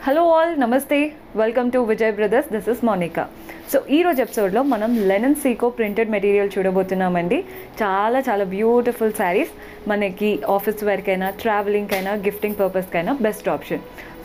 hello all నమస్తే welcome to Vijay brothers this is Monica so ఈ రోజు ఎపిసోడ్లో మనం లెనన్ సీకో ప్రింటెడ్ మెటీరియల్ చూడబోతున్నామండి చాలా చాలా బ్యూటిఫుల్ శారీస్ మనకి ఆఫీస్ వేర్కైనా ట్రావెలింగ్కైనా గిఫ్టింగ్ పర్పస్కైనా బెస్ట్ ఆప్షన్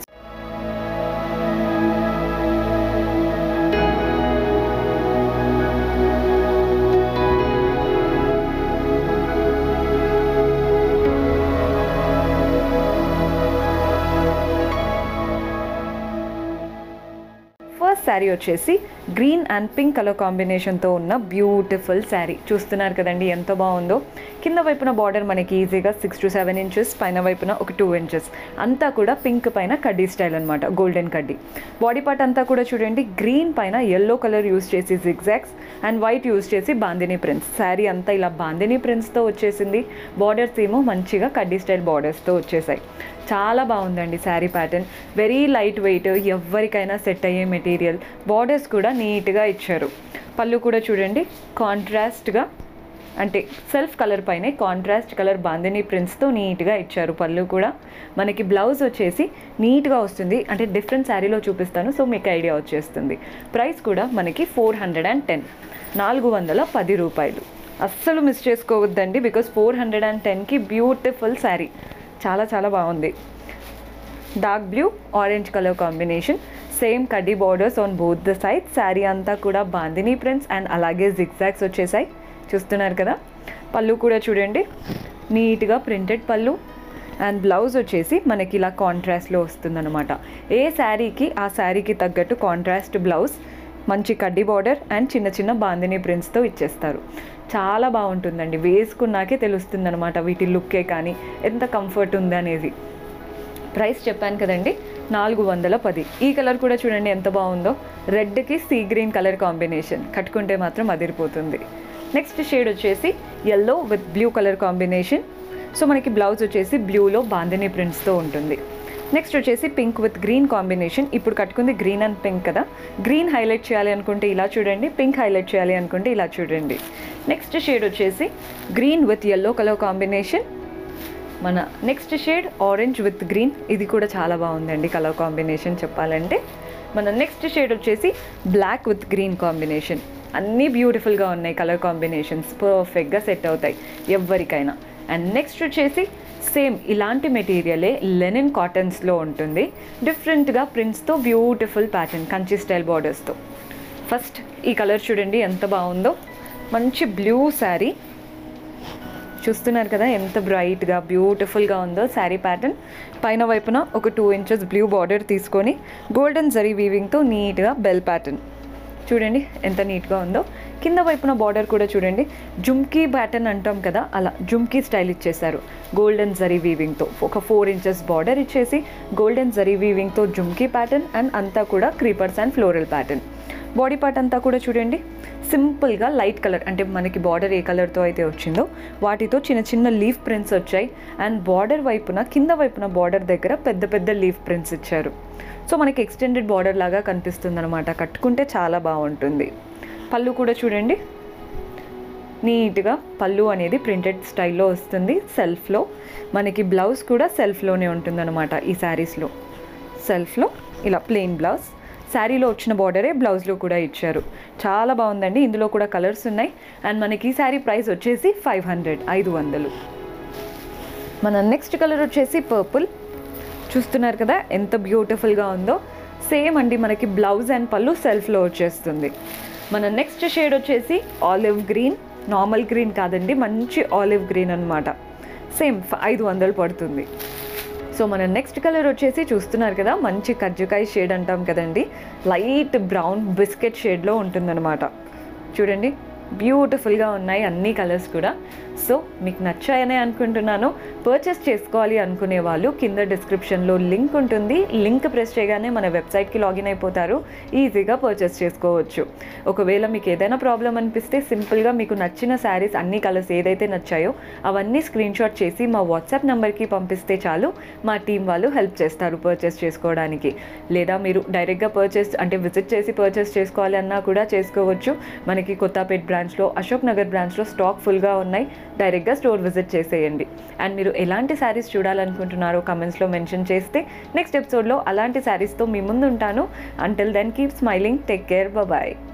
ఫస్ట్ శారీ వచ్చేసి గ్రీన్ అండ్ పింక్ కలర్ కాంబినేషన్తో ఉన్న బ్యూటిఫుల్ శారీ చూస్తున్నారు కదండి ఎంత బాగుందో కింద వైపున బార్డర్ మనకి ఈజీగా సిక్స్ టు సెవెన్ ఇంచెస్ పైన వైపున ఒక టూ ఇంచెస్ అంతా కూడా పింక్ పైన కడ్డీ స్టైల్ అనమాట గోల్డెన్ కడ్డీ బాడీ పార్ట్ అంతా కూడా చూడండి గ్రీన్ పైన ఎల్లో కలర్ యూస్ చేసి జిగ్జాక్స్ అండ్ వైట్ యూస్ చేసి బాందిని ప్రింట్స్ శారీ అంతా ఇలా బాందిని ప్రింట్స్తో వచ్చేసింది బార్డర్స్ ఏమో మంచిగా కడ్డీ స్టైల్ బార్డర్స్తో వచ్చేసాయి చాలా బాగుందండి sari pattern very light weight ఎవరికైనా సెట్ అయ్యే మెటీరియల్ బార్డర్స్ కూడా నీట్గా ఇచ్చారు పళ్ళు కూడా చూడండి కాంట్రాస్ట్గా అంటే సెల్ఫ్ కలర్ పైనే కాంట్రాస్ట్ కలర్ బాందిని ప్రింట్స్తో నీట్గా ఇచ్చారు పళ్ళు కూడా మనకి బ్లౌజ్ వచ్చేసి నీట్గా వస్తుంది అంటే డిఫరెంట్ శారీలో చూపిస్తాను సో మీకు ఐడియా వచ్చేస్తుంది ప్రైస్ కూడా మనకి ఫోర్ హండ్రెడ్ అండ్ టెన్ నాలుగు వందల పది రూపాయలు అస్సలు మిస్ చేసుకోవద్దండి బికాస్ ఫోర్ హండ్రెడ్ అండ్ టెన్కి బ్యూటిఫుల్ శారీ చాలా చాలా బాగుంది dark blue orange colour combination same కడ్డీ borders on both the side sari అంతా కూడా బాందినీ ప్రింట్స్ అండ్ అలాగే జిగ్జాగ్స్ వచ్చేసాయి చూస్తున్నారు కదా పళ్ళు కూడా చూడండి నీట్గా ప్రింటెడ్ పళ్ళు అండ్ బ్లౌజ్ వచ్చేసి మనకి ఇలా కాంట్రాస్ట్లో వస్తుందన్నమాట ఏ శారీకి ఆ శారీకి తగ్గట్టు కాంట్రాస్ట్ బ్లౌజ్ మంచి కడ్డీ బార్డర్ అండ్ చిన్న చిన్న బాందినీ ప్రింట్స్తో ఇచ్చేస్తారు చాలా బాగుంటుందండి వేసుకున్నాకే తెలుస్తుంది అనమాట వీటి లుక్కే కానీ ఎంత కంఫర్ట్ ఉంది అనేది ప్రైస్ చెప్పాను కదండి నాలుగు వందల పది ఈ కలర్ కూడా చూడండి ఎంత బాగుందో రెడ్కి సీ గ్రీన్ కలర్ కాంబినేషన్ కట్టుకుంటే మాత్రం అదిరిపోతుంది నెక్స్ట్ షేడ్ వచ్చేసి yellow with blue colour combination so మనకి బ్లౌజ్ వచ్చేసి బ్లూలో బాందిని ప్రింట్స్తో ఉంటుంది నెక్స్ట్ వచ్చేసి పింక్ విత్ గ్రీన్ కాంబినేషన్ ఇప్పుడు కట్టుకుంది గ్రీన్ అండ్ పింక్ కదా గ్రీన్ హైలైట్ చేయాలి అనుకుంటే ఇలా చూడండి పింక్ హైలైట్ చేయాలి అనుకుంటే ఇలా చూడండి నెక్స్ట్ షేడ్ వచ్చేసి green with yellow colour combination మన next shade orange with green ఇది కూడా చాలా బాగుందండి కలర్ కాంబినేషన్ చెప్పాలంటే మన నెక్స్ట్ షేడ్ వచ్చేసి బ్లాక్ విత్ గ్రీన్ కాంబినేషన్ అన్నీ బ్యూటిఫుల్గా ఉన్నాయి కలర్ కాంబినేషన్స్ పర్ఫెక్ట్గా సెట్ అవుతాయి ఎవరికైనా అండ్ నెక్స్ట్ వచ్చేసి సేమ్ ఇలాంటి మెటీరియలే లెనిన్ కాటన్స్లో ఉంటుంది డిఫరెంట్గా ప్రింట్స్తో బ్యూటిఫుల్ ప్యాటర్న్ కంచి స్టైల్ బార్డర్స్తో ఫస్ట్ ఈ కలర్ చూడండి ఎంత బాగుందో మంచి బ్లూ శారీ చూస్తున్నారు కదా ఎంత బ్రైట్గా బ్యూటిఫుల్గా ఉందో శారీ ప్యాటర్న్ పైన వైపున ఒక టూ ఇంచెస్ బ్లూ బార్డర్ తీసుకొని గోల్డెన్ జరీ వీవింగ్తో నీట్గా బెల్ ప్యాటర్న్ చూడండి ఎంత నీట్గా ఉందో కింద వైపున బార్డర్ కూడా చూడండి జుమ్కీ ప్యాటర్న్ అంటాం కదా అలా జుమ్కీ స్టైల్ ఇచ్చేసారు గోల్డెన్ జరీ వీవింగ్తో ఒక ఫోర్ ఇంచెస్ బార్డర్ ఇచ్చేసి గోల్డెన్ జరీ వీవింగ్తో జుమ్కీ ప్యాటర్న్ అండ్ అంతా కూడా creepers and floral pattern body part అంతా కూడా చూడండి సింపుల్గా లైట్ కలర్ అంటే మనకి బార్డర్ ఏ కలర్తో అయితే వచ్చిందో వాటితో చిన్న చిన్న లీఫ్ ప్రింట్స్ వచ్చాయి అండ్ బార్డర్ వైపున కింద వైపున బార్డర్ దగ్గర పెద్ద పెద్ద లీఫ్ ప్రింట్స్ ఇచ్చారు సో మనకి ఎక్స్టెండెడ్ బార్డర్ లాగా కనిపిస్తుంది అనమాట కట్టుకుంటే చాలా బాగుంటుంది పళ్ళు కూడా చూడండి నీట్గా పళ్ళు అనేది ప్రింటెడ్ స్టైల్లో వస్తుంది సెల్ఫ్లో మనకి బ్లౌజ్ కూడా సెల్ఫ్లోనే ఉంటుందన్నమాట ఈ శారీస్లో సెల్ఫ్లో ఇలా ప్లెయిన్ బ్లౌజ్ శారీలో వచ్చిన బార్డరే బ్లౌజ్లో కూడా ఇచ్చారు చాలా బాగుందండి ఇందులో కూడా కలర్స్ ఉన్నాయి అండ్ మనకి ఈ శారీ ప్రైస్ వచ్చేసి ఫైవ్ హండ్రెడ్ ఐదు వందలు మన నెక్స్ట్ కలర్ వచ్చేసి పర్పుల్ చూస్తున్నారు కదా ఎంత బ్యూటిఫుల్గా ఉందో సేమ్ అండి మనకి బ్లౌజ్ అండ్ పళ్ళు సెల్ఫ్లో వచ్చేస్తుంది మన నెక్స్ట్ షేడ్ వచ్చేసి ఆలివ్ గ్రీన్ నార్మల్ గ్రీన్ కాదండి మంచి ఆలివ్ గ్రీన్ అనమాట సేమ్ ఐదు వందలు పడుతుంది సో మన నెక్స్ట్ కలర్ వచ్చేసి చూస్తున్నారు కదా మంచి కజ్జకాయ షేడ్ అంటాం కదండి లైట్ బ్రౌన్ బిస్కెట్ షేడ్లో ఉంటుందన్నమాట చూడండి బ్యూటిఫుల్గా ఉన్నాయి అన్ని కలర్స్ కూడా సో మీకు నచ్చాయనే అనుకుంటున్నాను పర్చేస్ చేసుకోవాలి అనుకునే వాళ్ళు కింద డిస్క్రిప్షన్లో లింక్ ఉంటుంది లింక్ ప్రెస్ చేయగానే మన వెబ్సైట్కి లాగిన్ అయిపోతారు ఈజీగా పర్చేస్ చేసుకోవచ్చు ఒకవేళ మీకు ఏదైనా ప్రాబ్లం అనిపిస్తే సింపుల్గా మీకు నచ్చిన శారీస్ అన్ని కలర్స్ ఏదైతే నచ్చాయో అవన్నీ స్క్రీన్ షాట్ చేసి మా వాట్సాప్ నెంబర్కి పంపిస్తే చాలు మా టీం వాళ్ళు హెల్ప్ చేస్తారు పర్చేస్ చేసుకోవడానికి లేదా మీరు డైరెక్ట్గా పర్చేస్ అంటే విజిట్ చేసి పర్చేస్ చేసుకోవాలి అన్నా కూడా చేసుకోవచ్చు మనకి కొత్తపేట బ్రాంచ్ బ్రాంచ్లో అశోక్ నగర్ బ్రాంచ్లో స్టాక్ ఫుల్గా ఉన్నాయి డైరెక్ట్గా స్టోర్ విజిట్ చేసేయండి అండ్ మీరు ఎలాంటి శారీస్ చూడాలనుకుంటున్నారో కమెంట్స్లో మెన్షన్ చేస్తే నెక్స్ట్ ఎపిసోడ్లో అలాంటి శారీస్తో మీ ముందు ఉంటాను until then keep smiling take care bye